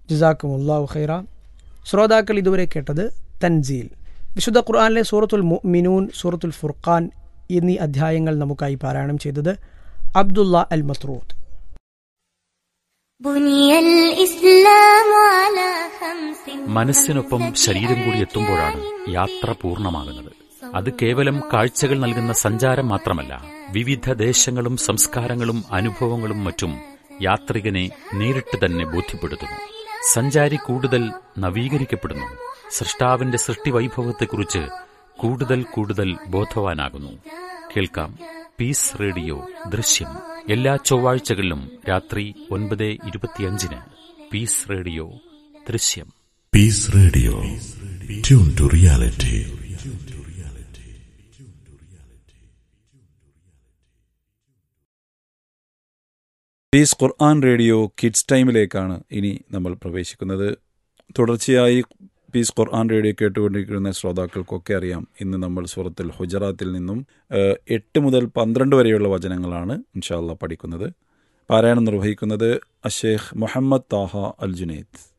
ജസാക്കും അള്ളാഹു ഖൈറ ശ്രോതാക്കൾ ഇതുവരെ കേട്ടത് തൻസീൽ വിശുദ്ധ ഖുർആാനിലെ സൂറത്തുൽ മിനൂൻ സൂറത്തുൽ ഫുർഖാൻ എന്നീ അധ്യായങ്ങൾ നമുക്കായി പാരായണം ചെയ്തത് അബ്ദുള്ള അൽ മത്രൂദ് بني الإسلام على خمس മനസ്സിനൊപ്പം ശരീരം കൂടി എത്തുമ്പോഴാണ് യാത്ര പൂർണ്ണമാകുന്നത് അത് കേവലം കാഴ്ചകൾ നൽകുന്ന സഞ്ചാരം മാത്രമല്ല വിവിധ ദേശങ്ങളും സംസ്കാരങ്ങളും അനുഭവങ്ങളും മറ്റും യാത്രികനെ നേരിട്ട് തന്നെ ബോധ്യപ്പെടുത്തുന്നു സഞ്ചാരി കൂടുതൽ നവീകരിക്കപ്പെടുന്നു സൃഷ്ടാവിന്റെ സൃഷ്ടി വൈഭവത്തെക്കുറിച്ച് കൂടുതൽ കൂടുതൽ ബോധവാനാകുന്നു കേൾക്കാം പീസ് റേഡിയോ ദൃശ്യം എല്ലാ ചൊവ്വാഴ്ചകളിലും രാത്രി ഒൻപത് ഇരുപത്തിയഞ്ചിന് പീസ് റേഡിയോ ദൃശ്യം Peace Radio. Tune to reality. Peace Quran Radio Kids ടൈമിലേക്കാണ് ഇനി നമ്മൾ പ്രവേശിക്കുന്നത് തുടർച്ചയായി പീസ് ഖുർആൻ റേഡിയോ കേട്ടുകൊണ്ടിരിക്കുന്ന ശ്രോതാക്കൾക്കൊക്കെ അറിയാം ഇന്ന് നമ്മൾ സൂറത്തുൽ ഹുജറാത്തിൽ നിന്നും ഏഹ്, എട്ട് മുതൽ പന്ത്രണ്ട് വരെയുള്ള വചനങ്ങളാണ് ഇൻഷാല്ല പഠിക്കുന്നത് പാരായണം നിർവഹിക്കുന്നത് അഷേഖ് മുഹമ്മദ് താഹ അൽ ജുനൈദ്